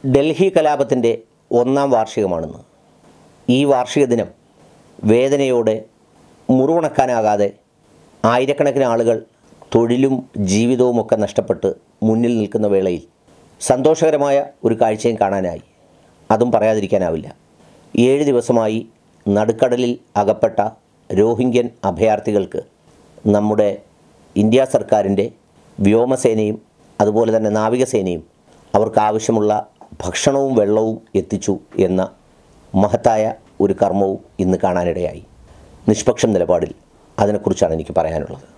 ഡൽഹി കലാപത്തിൻ്റെ ഒന്നാം വാർഷികമാണെന്ന് ഈ വാർഷിക ദിനം വേദനയോടെ മുറിവുണക്കാനാകാതെ ആയിരക്കണക്കിന് ആളുകൾ തൊഴിലും ജീവിതവുമൊക്കെ നഷ്ടപ്പെട്ട് മുന്നിൽ നിൽക്കുന്ന വേളയിൽ സന്തോഷകരമായ ഒരു കാഴ്ചയും കാണാനായി അതും പറയാതിരിക്കാനാവില്ല ഏഴ് ദിവസമായി നടുക്കടലിൽ അകപ്പെട്ട രോഹിംഗ്യൻ അഭയാർത്ഥികൾക്ക് നമ്മുടെ ഇന്ത്യ സർക്കാരിൻ്റെ വ്യോമസേനയും അതുപോലെ തന്നെ നാവികസേനയും അവർക്ക് ആവശ്യമുള്ള ഭക്ഷണവും വെള്ളവും എത്തിച്ചു എന്ന മഹത്തായ ഒരു കർമ്മവും ഇന്ന് കാണാനിടയായി നിഷ്പക്ഷം നിലപാടിൽ അതിനെക്കുറിച്ചാണ് എനിക്ക് പറയാനുള്ളത്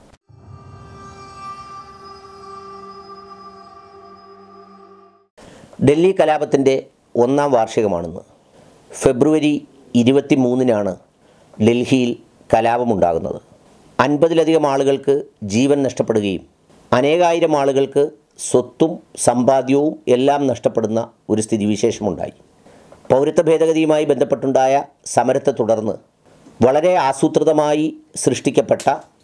ഡൽഹി കലാപത്തിൻ്റെ ഒന്നാം വാർഷികമാണെന്ന് ഫെബ്രുവരി ഇരുപത്തി മൂന്നിനാണ് ഡൽഹിയിൽ കലാപമുണ്ടാകുന്നത് അൻപതിലധികം ആളുകൾക്ക് ജീവൻ നഷ്ടപ്പെടുകയും അനേകായിരം ആളുകൾക്ക് സ്വത്തും സമ്പാദ്യവും എല്ലാം നഷ്ടപ്പെടുന്ന ഒരു സ്ഥിതിവിശേഷമുണ്ടായി പൗരത്വ ഭേദഗതിയുമായി ബന്ധപ്പെട്ടുണ്ടായ സമരത്തെ തുടർന്ന് വളരെ ആസൂത്രിതമായി സൃഷ്ടിക്കപ്പെട്ട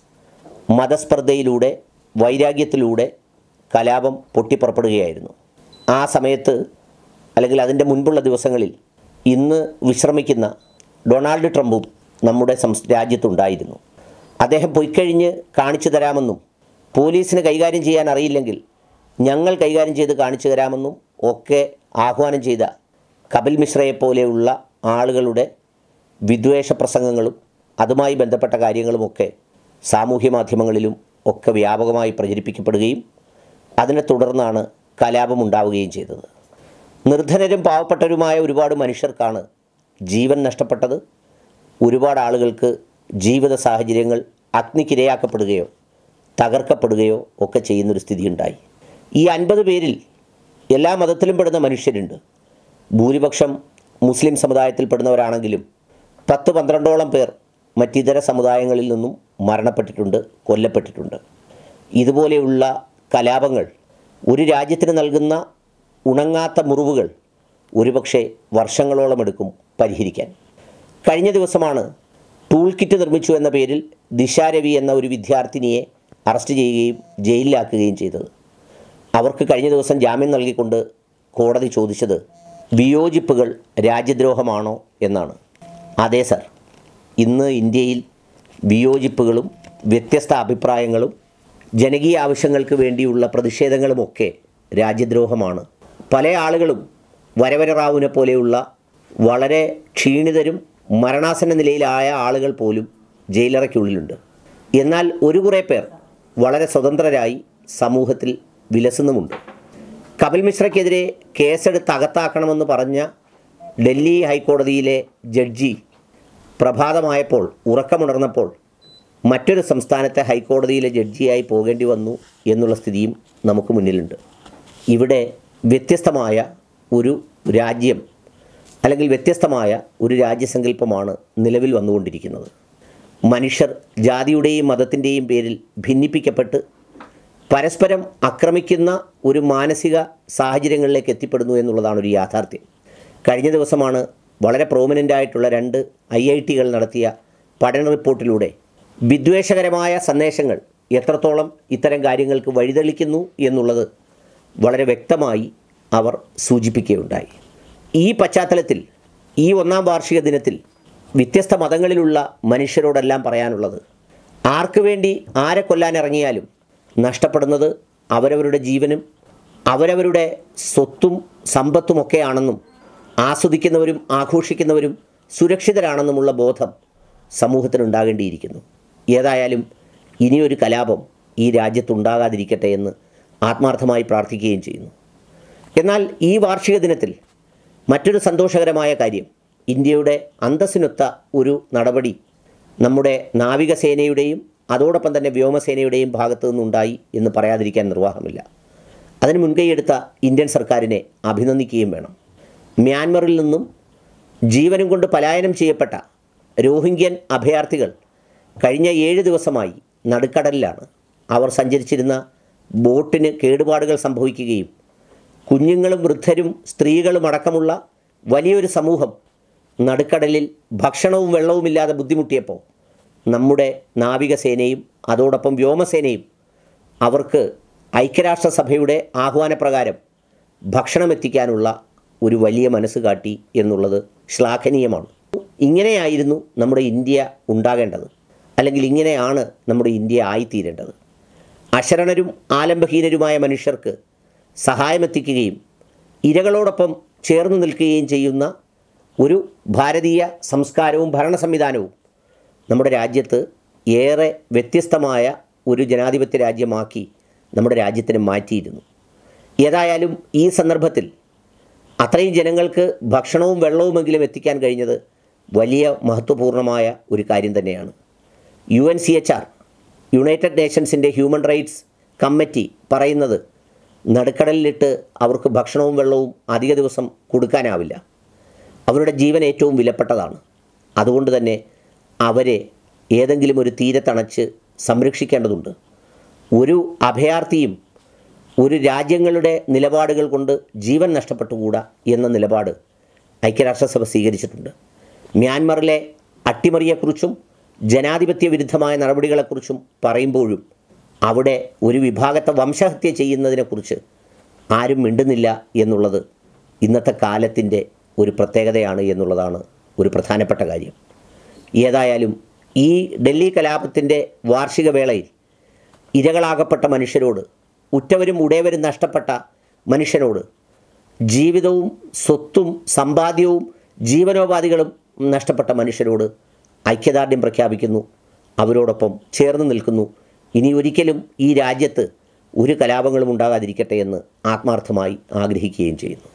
മതസ്പർദ്ധയിലൂടെ വൈരാഗ്യത്തിലൂടെ കലാപം പൊട്ടിപ്പുറപ്പെടുകയായിരുന്നു ആ സമയത്ത് അല്ലെങ്കിൽ അതിൻ്റെ മുൻപുള്ള ദിവസങ്ങളിൽ ഇന്ന് വിശ്രമിക്കുന്ന ഡൊണാൾഡ് ട്രംപും നമ്മുടെ സംസ് രാജ്യത്തുണ്ടായിരുന്നു അദ്ദേഹം പൊയ്ക്കഴിഞ്ഞ് കാണിച്ചു തരാമെന്നും പോലീസിന് കൈകാര്യം ചെയ്യാൻ അറിയില്ലെങ്കിൽ ഞങ്ങൾ കൈകാര്യം ചെയ്ത് കാണിച്ചു തരാമെന്നും ഒക്കെ ആഹ്വാനം ചെയ്ത കപിൽ മിശ്രയെ പോലെയുള്ള ആളുകളുടെ വിദ്വേഷ പ്രസംഗങ്ങളും അതുമായി ബന്ധപ്പെട്ട കാര്യങ്ങളുമൊക്കെ സാമൂഹ്യ മാധ്യമങ്ങളിലും ഒക്കെ വ്യാപകമായി പ്രചരിപ്പിക്കപ്പെടുകയും അതിനെ തുടർന്നാണ് കലാപം ഉണ്ടാവുകയും ചെയ്തത് നിർധനരും പാവപ്പെട്ടവരുമായ ഒരുപാട് മനുഷ്യർക്കാണ് ജീവൻ നഷ്ടപ്പെട്ടത് ഒരുപാട് ആളുകൾക്ക് ജീവിത സാഹചര്യങ്ങൾ അഗ്നിക്കിരയാക്കപ്പെടുകയോ തകർക്കപ്പെടുകയോ ഒക്കെ ചെയ്യുന്നൊരു സ്ഥിതിയുണ്ടായി ഈ അൻപത് പേരിൽ എല്ലാ മതത്തിലും പെടുന്ന മനുഷ്യരുണ്ട് ഭൂരിപക്ഷം മുസ്ലിം സമുദായത്തിൽപ്പെടുന്നവരാണെങ്കിലും പത്ത് പന്ത്രണ്ടോളം പേർ മറ്റിതര സമുദായങ്ങളിൽ നിന്നും മരണപ്പെട്ടിട്ടുണ്ട് കൊല്ലപ്പെട്ടിട്ടുണ്ട് ഇതുപോലെയുള്ള കലാപങ്ങൾ ഒരു രാജ്യത്തിന് നൽകുന്ന ഉണങ്ങാത്ത മുറിവുകൾ ഒരുപക്ഷെ വർഷങ്ങളോളം എടുക്കും പരിഹരിക്കാൻ കഴിഞ്ഞ ദിവസമാണ് ടൂൾ കിറ്റ് നിർമ്മിച്ചു എന്ന പേരിൽ ദിശാരവി എന്ന ഒരു വിദ്യാർത്ഥിനിയെ അറസ്റ്റ് ചെയ്യുകയും ജയിലിലാക്കുകയും ചെയ്തത് അവർക്ക് കഴിഞ്ഞ ദിവസം ജാമ്യം നൽകിക്കൊണ്ട് കോടതി ചോദിച്ചത് വിയോജിപ്പുകൾ രാജ്യദ്രോഹമാണോ എന്നാണ് അതെ സർ ഇന്ന് ഇന്ത്യയിൽ വിയോജിപ്പുകളും വ്യത്യസ്ത അഭിപ്രായങ്ങളും ജനകീയ ആവശ്യങ്ങൾക്ക് വേണ്ടിയുള്ള പ്രതിഷേധങ്ങളുമൊക്കെ രാജ്യദ്രോഹമാണ് പല ആളുകളും വരവര റാവുവിനെ പോലെയുള്ള വളരെ ക്ഷീണിതരും മരണാസന്ന നിലയിലായ ആളുകൾ പോലും ജയിലറയ്ക്കുള്ളിലുണ്ട് എന്നാൽ ഒരു കുറേ പേർ വളരെ സ്വതന്ത്രരായി സമൂഹത്തിൽ വിലസുന്നുമുണ്ട് കപിൽ മിശ്രയ്ക്കെതിരെ കേസെടുത്ത് അകത്താക്കണമെന്ന് പറഞ്ഞ ഡൽഹി ഹൈക്കോടതിയിലെ ജഡ്ജി പ്രഭാതമായപ്പോൾ ഉറക്കമുണർന്നപ്പോൾ മറ്റൊരു സംസ്ഥാനത്തെ ഹൈക്കോടതിയിലെ ജഡ്ജിയായി പോകേണ്ടി വന്നു എന്നുള്ള സ്ഥിതിയും നമുക്ക് മുന്നിലുണ്ട് ഇവിടെ വ്യത്യസ്തമായ ഒരു രാജ്യം അല്ലെങ്കിൽ വ്യത്യസ്തമായ ഒരു രാജ്യസങ്കല്പമാണ് നിലവിൽ വന്നുകൊണ്ടിരിക്കുന്നത് മനുഷ്യർ ജാതിയുടെയും മതത്തിൻ്റെയും പേരിൽ ഭിന്നിപ്പിക്കപ്പെട്ട് പരസ്പരം ആക്രമിക്കുന്ന ഒരു മാനസിക സാഹചര്യങ്ങളിലേക്ക് എത്തിപ്പെടുന്നു എന്നുള്ളതാണ് ഒരു യാഥാർത്ഥ്യം കഴിഞ്ഞ ദിവസമാണ് വളരെ പ്രോമിനൻ്റ് ആയിട്ടുള്ള രണ്ട് ഐ ഐ ടികൾ നടത്തിയ പഠന റിപ്പോർട്ടിലൂടെ വിദ്വേഷകരമായ സന്ദേശങ്ങൾ എത്രത്തോളം ഇത്തരം കാര്യങ്ങൾക്ക് വഴിതെളിക്കുന്നു എന്നുള്ളത് വളരെ വ്യക്തമായി അവർ സൂചിപ്പിക്കുകയുണ്ടായി ഈ പശ്ചാത്തലത്തിൽ ഈ ഒന്നാം വാർഷിക ദിനത്തിൽ വ്യത്യസ്ത മതങ്ങളിലുള്ള മനുഷ്യരോടെല്ലാം പറയാനുള്ളത് ആർക്ക് വേണ്ടി ആരെ കൊല്ലാൻ ഇറങ്ങിയാലും നഷ്ടപ്പെടുന്നത് അവരവരുടെ ജീവനും അവരവരുടെ സ്വത്തും സമ്പത്തുമൊക്കെയാണെന്നും ആസ്വദിക്കുന്നവരും ആഘോഷിക്കുന്നവരും സുരക്ഷിതരാണെന്നുമുള്ള ബോധം സമൂഹത്തിനുണ്ടാകേണ്ടിയിരിക്കുന്നു ഏതായാലും ഇനിയൊരു കലാപം ഈ രാജ്യത്തുണ്ടാകാതിരിക്കട്ടെ എന്ന് ആത്മാർത്ഥമായി പ്രാർത്ഥിക്കുകയും ചെയ്യുന്നു എന്നാൽ ഈ വാർഷിക ദിനത്തിൽ മറ്റൊരു സന്തോഷകരമായ കാര്യം ഇന്ത്യയുടെ അന്തസ്സിനൊത്ത ഒരു നടപടി നമ്മുടെ നാവികസേനയുടെയും അതോടൊപ്പം തന്നെ വ്യോമസേനയുടെയും ഭാഗത്തു നിന്നുണ്ടായി എന്ന് പറയാതിരിക്കാൻ നിർവാഹമില്ല അതിന് മുൻകൈയെടുത്ത ഇന്ത്യൻ സർക്കാരിനെ അഭിനന്ദിക്കുകയും വേണം മ്യാൻമറിൽ നിന്നും ജീവനും കൊണ്ട് പലായനം ചെയ്യപ്പെട്ട രോഹിംഗ്യൻ അഭയാർത്ഥികൾ കഴിഞ്ഞ ഏഴ് ദിവസമായി നടുക്കടലിലാണ് അവർ സഞ്ചരിച്ചിരുന്ന ബോട്ടിന് കേടുപാടുകൾ സംഭവിക്കുകയും കുഞ്ഞുങ്ങളും വൃദ്ധരും സ്ത്രീകളും അടക്കമുള്ള വലിയൊരു സമൂഹം നടുക്കടലിൽ ഭക്ഷണവും വെള്ളവുമില്ലാതെ ബുദ്ധിമുട്ടിയപ്പോൾ നമ്മുടെ നാവികസേനയും അതോടൊപ്പം വ്യോമസേനയും അവർക്ക് ഐക്യരാഷ്ട്രസഭയുടെ ആഹ്വാനപ്രകാരം ഭക്ഷണം എത്തിക്കാനുള്ള ഒരു വലിയ മനസ്സ് കാട്ടി എന്നുള്ളത് ശ്ലാഘനീയമാണ് ഇങ്ങനെയായിരുന്നു നമ്മുടെ ഇന്ത്യ ഉണ്ടാകേണ്ടത് അല്ലെങ്കിൽ ഇങ്ങനെയാണ് നമ്മുടെ ഇന്ത്യ ആയിത്തീരേണ്ടത് അശരണരും ആലംബഹീനരുമായ മനുഷ്യർക്ക് സഹായമെത്തിക്കുകയും ഇരകളോടൊപ്പം ചേർന്ന് നിൽക്കുകയും ചെയ്യുന്ന ഒരു ഭാരതീയ സംസ്കാരവും ഭരണ സംവിധാനവും നമ്മുടെ രാജ്യത്ത് ഏറെ വ്യത്യസ്തമായ ഒരു ജനാധിപത്യ രാജ്യമാക്കി നമ്മുടെ രാജ്യത്തിനെ മാറ്റിയിരുന്നു ഏതായാലും ഈ സന്ദർഭത്തിൽ അത്രയും ജനങ്ങൾക്ക് ഭക്ഷണവും വെള്ളവുമെങ്കിലും എത്തിക്കാൻ കഴിഞ്ഞത് വലിയ മഹത്വപൂർണ്ണമായ ഒരു കാര്യം തന്നെയാണ് U N C H R United നേഷൻസിൻ്റെ ഹ്യൂമൻ റൈറ്റ്സ് കമ്മിറ്റി പറയുന്നത് നടുക്കടലിലിട്ട് അവർക്ക് ഭക്ഷണവും വെള്ളവും അധിക ദിവസം കൊടുക്കാനാവില്ല അവരുടെ ജീവൻ ഏറ്റവും വിലപ്പെട്ടതാണ് അതുകൊണ്ട് തന്നെ അവരെ ഏതെങ്കിലും ഒരു തീരത്തണച്ച് സംരക്ഷിക്കേണ്ടതുണ്ട് ഒരു അഭയാർത്ഥിയും ഒരു രാജ്യങ്ങളുടെ നിലപാടുകൾ കൊണ്ട് ജീവൻ നഷ്ടപ്പെട്ടുകൂടാ എന്ന നിലപാട് ഐക്യരാഷ്ട്രസഭ സ്വീകരിച്ചിട്ടുണ്ട് മ്യാൻമറിലെ അട്ടിമറിയെക്കുറിച്ചും ജനാധിപത്യ വിരുദ്ധമായ നടപടികളെക്കുറിച്ചും പറയുമ്പോഴും അവിടെ ഒരു വിഭാഗത്തെ വംശഹത്യ ചെയ്യുന്നതിനെക്കുറിച്ച് ആരും മിണ്ടുന്നില്ല എന്നുള്ളത് ഇന്നത്തെ കാലത്തിൻ്റെ ഒരു പ്രത്യേകതയാണ് എന്നുള്ളതാണ് ഒരു പ്രധാനപ്പെട്ട കാര്യം ഏതായാലും ഈ ഡൽഹി കലാപത്തിൻ്റെ വാർഷിക വേളയിൽ ഇരകളാകപ്പെട്ട മനുഷ്യരോട് ഉറ്റവരും ഉടയവരും നഷ്ടപ്പെട്ട മനുഷ്യനോട് ജീവിതവും സ്വത്തും സമ്പാദ്യവും ജീവനോപാധികളും നഷ്ടപ്പെട്ട മനുഷ്യരോട് ഐക്യദാർഢ്യം പ്രഖ്യാപിക്കുന്നു അവരോടൊപ്പം ചേർന്ന് നിൽക്കുന്നു ഇനി ഒരിക്കലും ഈ രാജ്യത്ത് ഒരു കലാപങ്ങളും ഉണ്ടാകാതിരിക്കട്ടെ എന്ന് ആത്മാർത്ഥമായി ആഗ്രഹിക്കുകയും ചെയ്യുന്നു